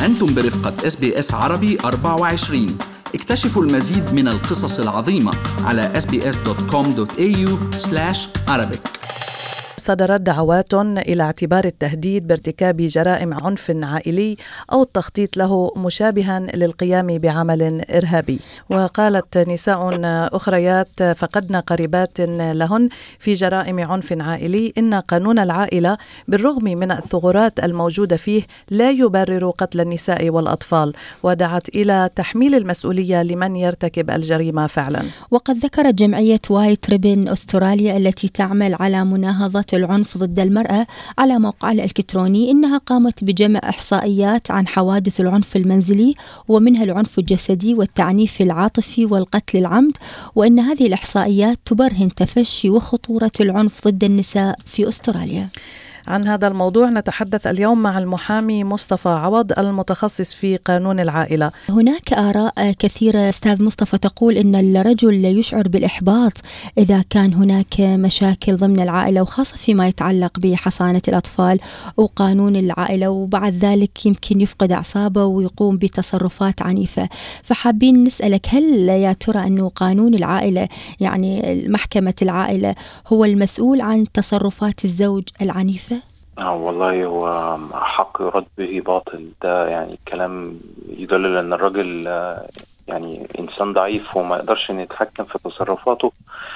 أنتم برفقة اس بي اس عربي 24 اكتشفوا المزيد من القصص العظيمة على sbs.com.au arabic صدرت دعوات إلى اعتبار التهديد بارتكاب جرائم عنف عائلي أو التخطيط له مشابها للقيام بعمل إرهابي وقالت نساء أخريات فقدن قريبات لهن في جرائم عنف عائلي إن قانون العائلة بالرغم من الثغرات الموجودة فيه لا يبرر قتل النساء والأطفال ودعت إلى تحميل المسؤولية لمن يرتكب الجريمة فعلا وقد ذكرت جمعية وايت ريبن أستراليا التي تعمل على مناهضة العنف ضد المرأة على موقعها الإلكتروني إنها قامت بجمع إحصائيات عن حوادث العنف المنزلي ومنها العنف الجسدي والتعنيف العاطفي والقتل العمد وإن هذه الإحصائيات تبرهن تفشي وخطورة العنف ضد النساء في أستراليا عن هذا الموضوع نتحدث اليوم مع المحامي مصطفى عوض المتخصص في قانون العائلة هناك آراء كثيرة أستاذ مصطفى تقول أن الرجل يشعر بالإحباط إذا كان هناك مشاكل ضمن العائلة وخاصة فيما يتعلق بحصانة الأطفال وقانون العائلة وبعد ذلك يمكن يفقد أعصابه ويقوم بتصرفات عنيفة فحابين نسألك هل يا ترى أنه قانون العائلة يعني محكمة العائلة هو المسؤول عن تصرفات الزوج العنيفة آه والله هو حق يرد به باطل ده يعني كلام يدلل ان الراجل آه، يعني انسان ضعيف وما يقدرش ان يتحكم في تصرفاته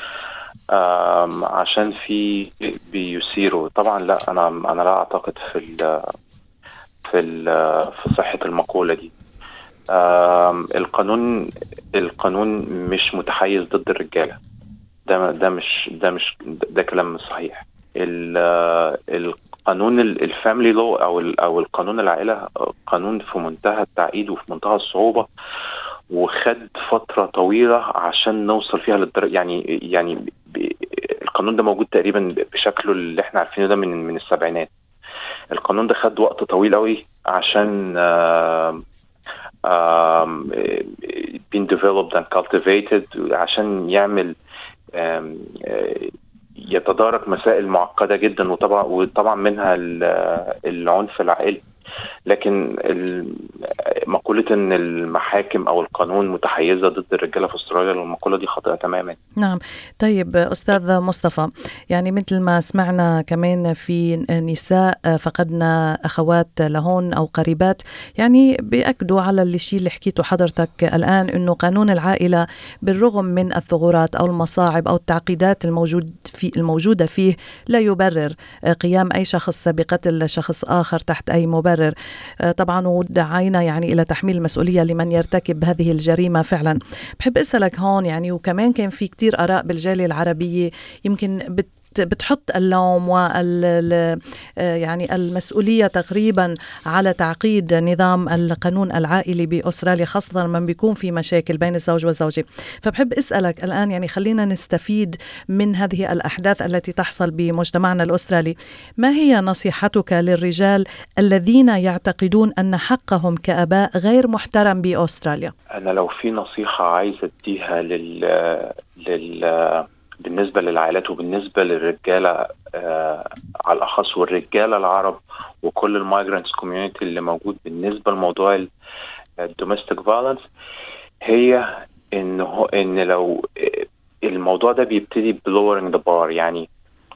عشان في بيثيره طبعا لا انا انا لا اعتقد في ال في ال في صحه المقوله دي القانون القانون مش متحيز ضد الرجاله ده ده مش ده مش ده كلام مش صحيح القانون الفاميلي لو او او القانون العائله قانون في منتهى التعقيد وفي منتهى الصعوبه وخد فتره طويله عشان نوصل فيها للدرجه يعني يعني القانون ده موجود تقريبا بشكله اللي احنا عارفينه ده من من السبعينات القانون ده خد وقت طويل قوي عشان آه being developed and cultivated عشان يعمل يتدارك مسائل معقده جدا وطبعا وطبعا منها العنف العائلي لكن مقولة ان المحاكم او القانون متحيزة ضد الرجالة في استراليا المقولة دي خاطئة تماما نعم طيب استاذ مصطفى يعني مثل ما سمعنا كمان في نساء فقدنا اخوات لهون او قريبات يعني بيأكدوا على الشيء اللي حكيته حضرتك الان انه قانون العائلة بالرغم من الثغرات او المصاعب او التعقيدات الموجود في الموجودة فيه لا يبرر قيام اي شخص بقتل شخص اخر تحت اي مبرر المبرر آه، طبعا ودعينا يعني الى تحميل المسؤوليه لمن يرتكب هذه الجريمه فعلا بحب اسالك هون يعني وكمان كان في كتير اراء بالجاليه العربيه يمكن بت بتحط اللوم وال يعني المسؤوليه تقريبا على تعقيد نظام القانون العائلي باستراليا خاصه لما بيكون في مشاكل بين الزوج والزوجه فبحب اسالك الان يعني خلينا نستفيد من هذه الاحداث التي تحصل بمجتمعنا الاسترالي ما هي نصيحتك للرجال الذين يعتقدون ان حقهم كاباء غير محترم باستراليا انا لو في نصيحه عايز اديها لل لل بالنسبه للعائلات وبالنسبه للرجاله آه على الاخص والرجاله العرب وكل المايجرانتس كوميونتي اللي موجود بالنسبه لموضوع الدوميستيك فايلنس هي ان هو ان لو الموضوع ده بيبتدي بلورنج ذا بار يعني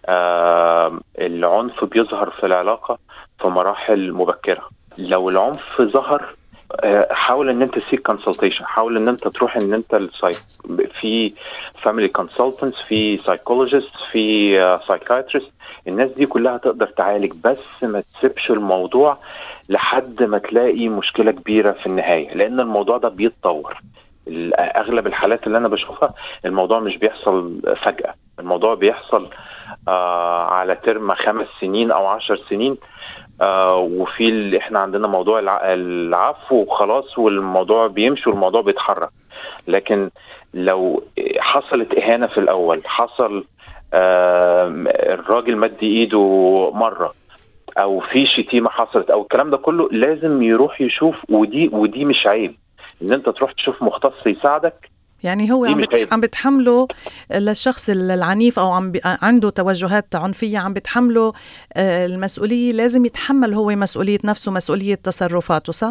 آه العنف بيظهر في العلاقه في مراحل مبكره لو العنف ظهر آه، حاول ان انت سيك كونسلتيشن حاول ان انت تروح ان انت في فاميلي كونسلتنتس في سايكولوجيست في سايكايترست آه، الناس دي كلها تقدر تعالج بس ما تسيبش الموضوع لحد ما تلاقي مشكله كبيره في النهايه لان الموضوع ده بيتطور اغلب الحالات اللي انا بشوفها الموضوع مش بيحصل فجاه الموضوع بيحصل آه على ترم خمس سنين او عشر سنين آه وفي اللي احنا عندنا موضوع العفو وخلاص والموضوع بيمشي والموضوع بيتحرك لكن لو حصلت اهانه في الاول حصل آه الراجل مد ايده مره او في شتيمه حصلت او الكلام ده كله لازم يروح يشوف ودي ودي مش عيب ان انت تروح تشوف مختص يساعدك يعني هو عم عم بتحمله للشخص العنيف او عم عنده توجهات عنفيه عم بتحمله آه، المسؤوليه لازم يتحمل هو مسؤوليه نفسه مسؤوليه تصرفاته صح؟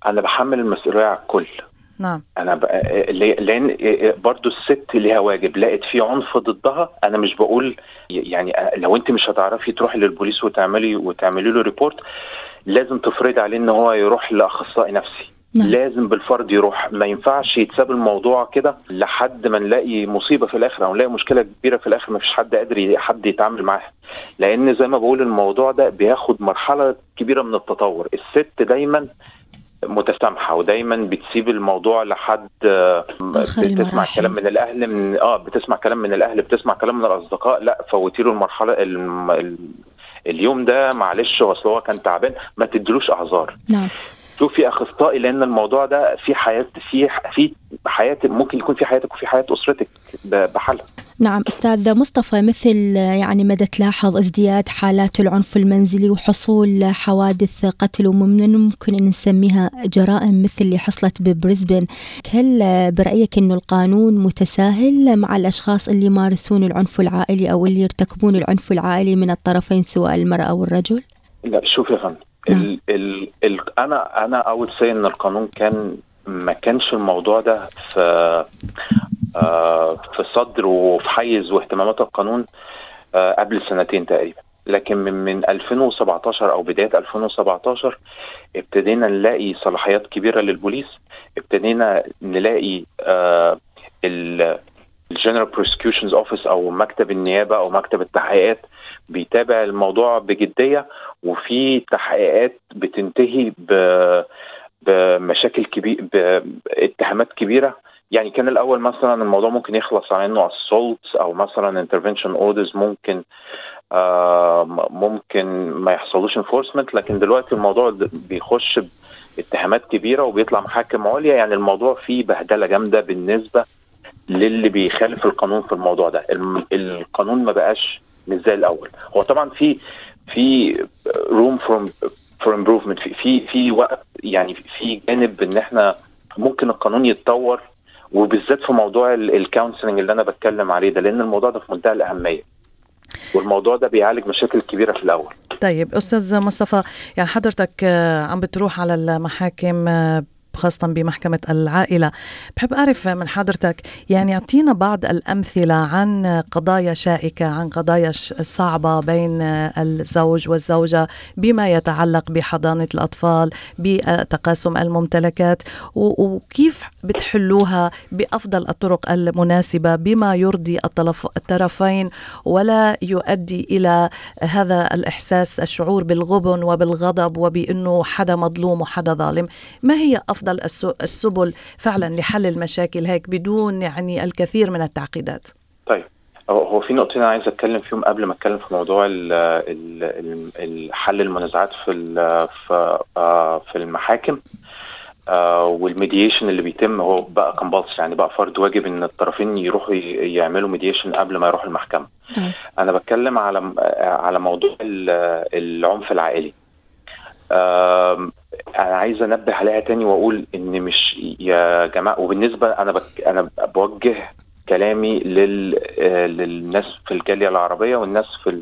انا بحمل المسؤوليه على الكل نعم انا ب... لان برضو الست ليها واجب لقيت في عنف ضدها انا مش بقول يعني لو انت مش هتعرفي تروحي للبوليس وتعملي وتعملي له ريبورت لازم تفرضي عليه ان هو يروح لاخصائي نفسي نعم. لازم بالفرض يروح ما ينفعش يتساب الموضوع كده لحد ما نلاقي مصيبه في الاخر او نلاقي مشكله كبيره في الاخر ما فيش حد قادر ي- حد يتعامل معاها لان زي ما بقول الموضوع ده بياخد مرحله كبيره من التطور الست دايما متسامحه ودايما بتسيب الموضوع لحد آه، آخر بتسمع المراحل. كلام من الاهل من اه بتسمع كلام من الاهل بتسمع كلام من الاصدقاء لا فوتي له المرحله الم... ال... اليوم ده معلش اصل هو كان تعبان ما تديلوش اعذار نعم شوفي اخصائي لان الموضوع ده في حياه في في حياه ممكن يكون في حياتك وفي حياه اسرتك ب- بحالها نعم أستاذ مصطفى مثل يعني مدى تلاحظ ازدياد حالات العنف المنزلي وحصول حوادث قتل ومن ممكن أن نسميها جرائم مثل اللي حصلت ببريسبن هل برأيك أنه القانون متساهل مع الأشخاص اللي يمارسون العنف العائلي أو اللي يرتكبون العنف العائلي من الطرفين سواء المرأة أو الرجل؟ لا شوف يا فندم نعم. ال ال ال انا انا اول سي ان القانون كان ما كانش الموضوع ده في آه في صدر وفي حيز واهتمامات القانون آه قبل سنتين تقريبا لكن من من 2017 او بدايه 2017 ابتدينا نلاقي صلاحيات كبيره للبوليس ابتدينا نلاقي آه الجنرال بروسكيوشنز اوفيس او مكتب النيابه او مكتب التحقيقات بيتابع الموضوع بجديه وفي تحقيقات بتنتهي ب بمشاكل كبيره باتهامات كبيره يعني كان الاول مثلا الموضوع ممكن يخلص على انه assault او مثلا intervention orders ممكن آه ممكن ما يحصلوش enforcement لكن دلوقتي الموضوع د- بيخش باتهامات كبيره وبيطلع محاكم عليا يعني الموضوع فيه بهدله جامده بالنسبه للي بيخالف القانون في الموضوع ده الم- القانون ما بقاش مش زي الاول هو طبعا في في روم فور فور امبروفمنت في في في وقت يعني في جانب ان احنا ممكن القانون يتطور وبالذات في موضوع الكونسلنج اللي انا بتكلم عليه ده لان الموضوع ده في منتهى الاهميه والموضوع ده بيعالج مشاكل كبيره في الاول طيب استاذ مصطفى يعني حضرتك آه، عم بتروح على المحاكم آه، خاصة بمحكمة العائلة بحب أعرف من حضرتك يعني أعطينا بعض الأمثلة عن قضايا شائكة عن قضايا ش- صعبة بين الزوج والزوجة بما يتعلق بحضانة الأطفال بتقاسم الممتلكات و- وكيف بتحلوها بأفضل الطرق المناسبة بما يرضي الطرف- الطرفين ولا يؤدي إلى هذا الإحساس الشعور بالغبن وبالغضب وبأنه حدا مظلوم وحدا ظالم ما هي أفضل الس- السبل فعلا لحل المشاكل هيك بدون يعني الكثير من التعقيدات طيب هو هو في نقطتين انا عايز اتكلم فيهم قبل ما اتكلم في موضوع ال ال ال الحل المنازعات في ال- في آه، في المحاكم آه، والميديشن اللي بيتم هو بقى كمبالس يعني بقى فرض واجب ان الطرفين يروحوا ي- يعملوا ميديشن قبل ما يروحوا المحكمه نعم. انا بتكلم على على موضوع ال- العنف العائلي آم، انا عايز انبه عليها تاني واقول ان مش يا جماعه وبالنسبه انا بك انا بوجه كلامي لل آه، للناس في الجاليه العربيه والناس في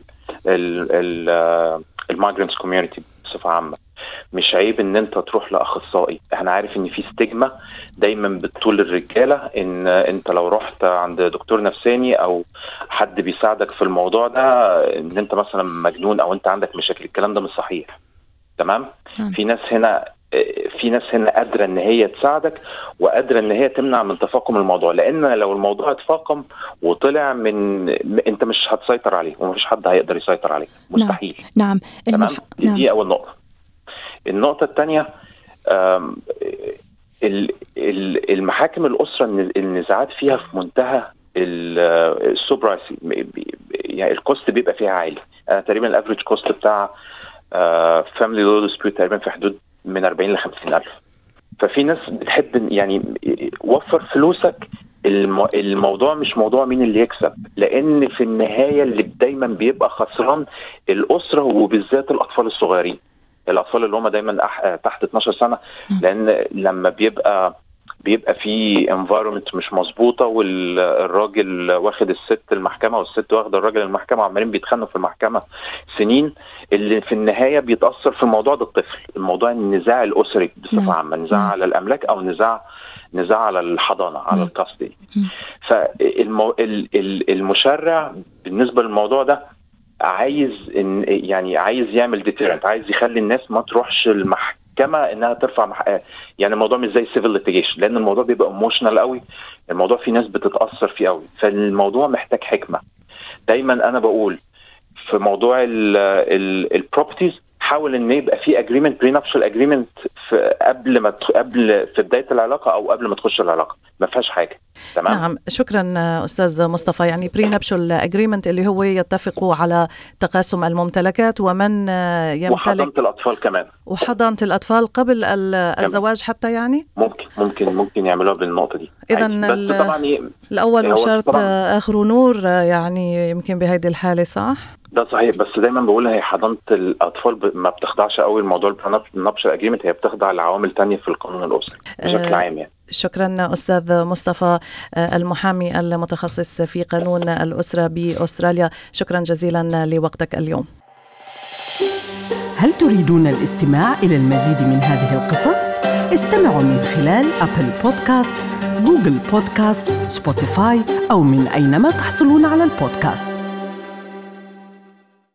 المايجرنتس كوميونتي بصفه عامه مش عيب ان انت تروح لاخصائي احنا عارف ان في ستيجما دايما بتطول الرجاله ان انت لو رحت عند دكتور نفساني او حد بيساعدك في الموضوع ده ان انت مثلا مجنون او انت عندك مشاكل الكلام ده مش صحيح تمام نعم. في ناس هنا في ناس هنا قادره ان هي تساعدك وقادره ان هي تمنع من تفاقم الموضوع لان لو الموضوع اتفاقم وطلع من انت مش هتسيطر عليه ومفيش حد هيقدر يسيطر عليه مستحيل نعم تمام المح... دي, نعم دي اول نقطه النقطه الثانيه المحاكم الاسره الن- النزاعات فيها في منتهى السوبراسي يعني الكوست بيبقى فيها عالي انا تقريبا الافريج كوست بتاع فاميلي لو ديسبيوت تقريبا في حدود من 40 ل 50 الف ففي ناس بتحب إن- يعني وفر فلوسك الم- الموضوع مش موضوع مين اللي يكسب لان في النهايه اللي دايما بيبقى خسران الاسره وبالذات الاطفال الصغيرين الاطفال اللي هم دايما أح... تحت 12 سنه لان لما بيبقى بيبقى في انفايرمنت مش مظبوطه والراجل واخد الست المحكمه والست واخده الراجل المحكمه وعمالين بيتخانقوا في المحكمه سنين اللي في النهايه بيتاثر في الموضوع ده الطفل الموضوع النزاع الاسري نعم. بصفه عامه نزاع نعم. على الاملاك او نزاع نزاع على الحضانه على نعم. الكاستدي مم. فالمشرع بالنسبه للموضوع ده عايز إن يعني عايز يعمل ديتيرنت عايز يخلي الناس ما تروحش المحكمه انها ترفع مح... يعني الموضوع مش زي سيفل ليتيجيشن لان الموضوع بيبقى ايموشنال قوي الموضوع في ناس بتتاثر فيه قوي فالموضوع محتاج حكمه دايما انا بقول في موضوع البروبرتيز حاول ان يبقى في اجريمنت بري نابشال اجريمنت قبل ما تخ- قبل في بدايه العلاقه او قبل ما تخش العلاقه ما فيهاش حاجه تمام نعم شكرا استاذ مصطفى يعني بري نابشل اجريمنت اللي هو يتفقوا على تقاسم الممتلكات ومن يمتلك وحضانه الاطفال كمان وحضانه الاطفال قبل ال- الزواج حتى يعني ممكن ممكن ممكن يعملوها بالنقطه دي إذن عادي. ال- بس طبعا إيه، الاول هو وشرط طبعاً- اخره نور يعني يمكن بهيدي الحاله صح ده صحيح بس دايما بقول هي حضانه الاطفال ب- ما بتخضعش قوي لموضوع النبش اجريمنت هي بتخضع لعوامل تانية في القانون الاسري بشكل آه، عام يعني شكرا استاذ مصطفى آه، المحامي المتخصص في قانون الاسره باستراليا شكرا جزيلا لوقتك اليوم هل تريدون الاستماع إلى المزيد من هذه القصص؟ استمعوا من خلال أبل بودكاست، جوجل بودكاست، سبوتيفاي أو من أينما تحصلون على البودكاست